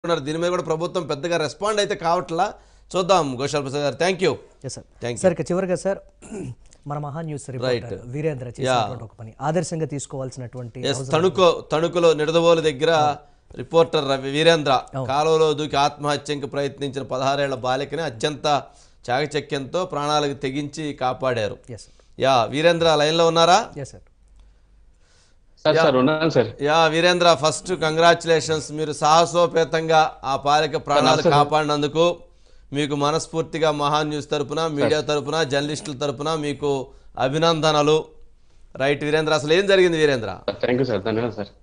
ఉన్నారు దీని మీద కూడా ప్రభుత్వం పెద్దగా రెస్పాండ్ అయితే కావట్లా చూద్దాం గోశాల ప్రసాద్ గారు thank you yes sir Thank you. Sir ఇక చివరిగా సార్ మన మహా న్యూస్ రిపోర్టర్ వీరేంద్ర చేసినటువంటి ఒక పని ఆదర్శంగా తీసుకోవాల్సినటువంటి ఎస్ తణుకు తణుకులో నిడదవోలు దగ్గర రిపోర్టర్ రవి వీరేంద్ర కాలువలో దూకి ఆత్మహత్యకి ప్రయత్నించిన పదహారేళ్ల బాలికని అత్యంత చాకచక్యంతో ప్రాణాలకు తెగించి కాపాడారు ఎస్ యా వీరేంద్ర లైన్లో ఉన్నారా ఎస్ సార్ సార్ సార్ ఉన్నాను sir yeah Virendra first congratulations మీరు సాహసోపేతంగా ఆ బాలిక ప్రాణాలు కాపాడినందుకు మీకు మనస్ఫూర్తిగా మహాన్ న్యూస్ తరపున మీడియా తరపున జర్నలిస్టుల తరపున మీకు అభినందనలు రైట్ వీరేంద్ర అసలు ఏం జరిగింది వీరేంద్ర థ్యాంక్ యూ సార్ ధన్యవాదాలు సార్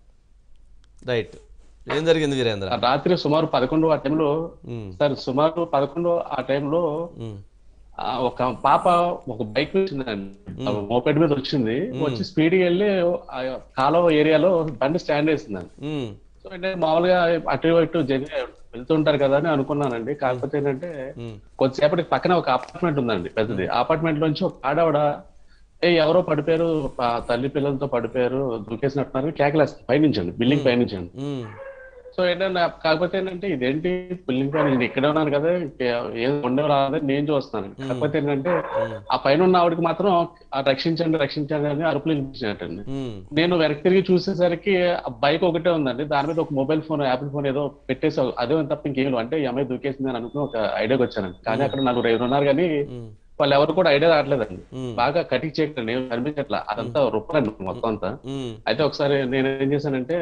రైట్ ఏం జరిగింది వీరేంద్ర రాత్రి సుమారు పదకొండు ఆ టైంలో ఉమ్, సార్ సుమారు పదకొండు ఆ టైంలో ఉమ్, ఆ, ఒక పాప ఒక బైక్ వచ్చిందండి మోపెడ్ మీద వచ్చింది వచ్చి స్పీడ్ వెళ్ళి ఆ కాలువ ఏరియాలో బండి స్టాండ్ వేసిందండి ఉమ్, సో అంటే మామూలుగా అటు ఇటు జరి వెళ్తుంటారు కదా అని అనుకున్నానండి కాకపోతే ఏంటంటే ఉమ్, కొద్దిసేపటికి పక్కన ఒక అపార్ట్మెంట్ ఉందండి పెద్దది అపార్ట్మెంట్ నుంచి ఒక ఆడవిడ ఏ ఎవరో పడిపోయారు ఆ తల్లి పిల్లలతో పడిపోయారు దూకేసినట్టున్నారు కేకలేస్తారు పైనుంచండి బిల్డింగ్ పైనుంచండి ఉమ్, సో ఏంటంటే కాకపోతే ఏంటంటే ఇదేంటి బిల్డింగ్ పైన నేను ఇక్కడే ఉన్నాను కదా ఏం ఉండవు రాదని నేను చూస్తున్నాను కాకపోతే ఏంటంటే ఆ పైన ఉన్న ఆవిడకి మాత్రం ఆ రక్షించండి రక్షించండి అని అరుపులు వినిపించినట్టండి ఉమ్, నేను వెనక్కి తిరిగి చూసేసరికి ఆ బైక్ ఒకటే ఉందండి దాని మీద ఒక మొబైల్ ఫోన్ యాపిల్ ఫోన్ ఏదో పెట్టేసి అదే తప్ప ఇంకేం లేవు. అంటే ఈ అమ్మాయి దూకేసింది అని అనుకుని ఒక ఐడియాకి వచ్చానండి కానీ అక్కడ నలుగురు ఐదు ఉన్నారు కానీ ఉమ్, వాళ్ళు ఎవరు కూడా ఐడియా రావట్లేదండి ఉమ్, బాగా కటింగ్ చేయకండి ఏం కనిపించట్లా అదంతా రుప్పలండి మొత్తం అంతా ఉమ్, అయితే ఒకసారి నేను ఏం చేశానంటే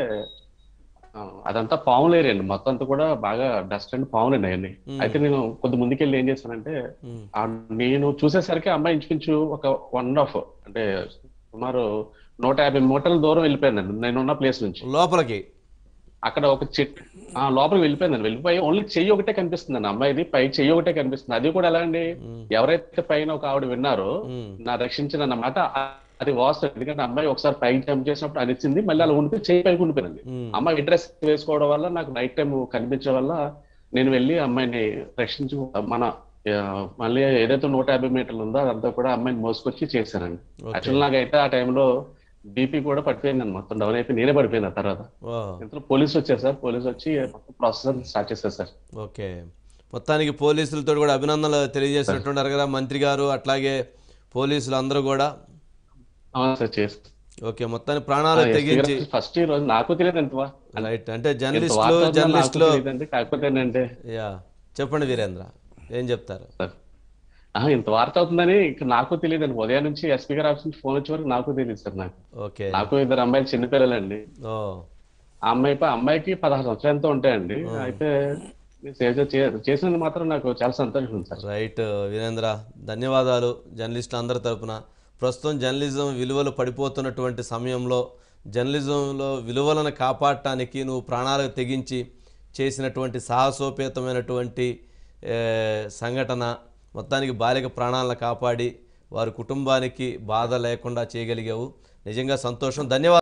ఆ, అదంతా పాములు ఏరియా అండి మొత్తం అంతా కూడా బాగా డస్ట్ అండ్ పాములు అండి అవన్నీ అయితే నేను కొద్ది ముందుకెళ్ళి ఏం చేశానంటే ఉమ్, ఆ నేను చూసేసరికి అమ్మాయి ఇంచుమించు ఒక వన్ ఆఫ్ అంటే సుమారు నూట యాభై మీటర్ల దూరం వెళ్ళిపోయిందండి నేనున్న ప్లేస్ నుంచి లోపలికి అక్కడ ఒక చెట్టు ఆ లోపలికి వెళ్ళిపోయిందండి వెళ్ళిపోయి ఓన్లీ చెయ్యి ఒకటే కనిపిస్తుందండి అమ్మాయిది పై చెయ్యి ఒకటే కనిపిస్తుంది అది కూడా ఎలా అండి ఎవరైతే పైన ఒక ఆవిడ విన్నారో ఉమ్, నా రక్షించిన అన్నమాట ఆ- అది వాస్తవం ఎందుకంటే అమ్మాయి ఒకసారి పైకి జంప్ చేసినప్పుడు అనిచ్చింది మళ్ళీ అలా ఉండిపోయి చేయి పైకి ఉండిపోయింది ఉమ్, అమ్మాయి డ్రెస్ వేసుకోవడం వల్ల నాకు నైట్ టైం కనిపించడం వల్ల నేను వెళ్ళి అమ్మాయిని రక్షించు మన ఆ, మళ్ళీ ఏదైతే నూట యాభై మీటర్లు ఉందో అదంతా కూడా అమ్మాయిని మోసుకొచ్చి చేశానండి ఓకే. యాక్చువల్ నాకైతే ఆ టైంలో బీపీ కూడా పడిపోయింది మొత్తం డౌన్ అయిపోయి నేనే పడిపోయింది ఆ తర్వాత ఓ ఇంతలో పోలీసు వచ్చారు సార్ పోలీసు వచ్చి మొత్తం ప్రాసెస్ స్టార్ట్ చేశారు సార్ ఓకే మొత్తానికి పోలీసులతో కూడా అభినందనలు తెలియజేసినట్టున్నారు కదా మంత్రి గారు అట్లాగే పోలీసులు అందరూ కూడా అవును సార్ చేసి ఓకే మొత్తాన్ని ప్రాణాలు తెగించి ఫస్ట్ ఈ రోజు నాకు తెలియదు ఎంత వా- రైట్ అంటే ఎంత జర్నలిస్టులు వార్త ఉందో నాకు జర్నలిస్టులు తెలియదండి. కాకపోతే ఏంటంటే యా చెప్పండి వీరేంద్ర ఏం చెప్తారు సార్ ఆ, ఇంత వార్త అవుతుందని ఇక నాకు తెలియదండి ఉదయం నుంచి ఎస్పీ గారి ఆఫీస్ నుంచి ఫోన్ వచ్చే వరకు నాకు తెలియదు సార్ నాకు ఓకే నాకు ఇద్దరు అమ్మాయిలు చిన్నపిల్లలండి ఓ ఆ అమ్మాయి ప- అమ్మాయికి పదహారు సంవత్సరాలు ఎంతో ఉంటాయండి అయితే చేసే- చే- చేసినందుకు మాత్రం నాకు చాలా సంతోషం ఉంది సార్ రైట్ వీరేంద్ర ధన్యవాదాలు జర్నలిస్టులు అందరి తరపున ప్రస్తుతం జర్నలిజం విలువలు పడిపోతున్నటువంటి సమయంలో జర్నలిజంలో విలువలను కాపాడటానికి నువ్వు ప్రాణాలకు తెగించి చేసినటువంటి సాహసోపేతమైనటువంటి ఏ, సంఘటన మొత్తానికి బాలిక ప్రాణాలను కాపాడి వారి కుటుంబానికి బాధ లేకుండా చేయగలిగావు నిజంగా సంతోషం ధన్యవాదాలు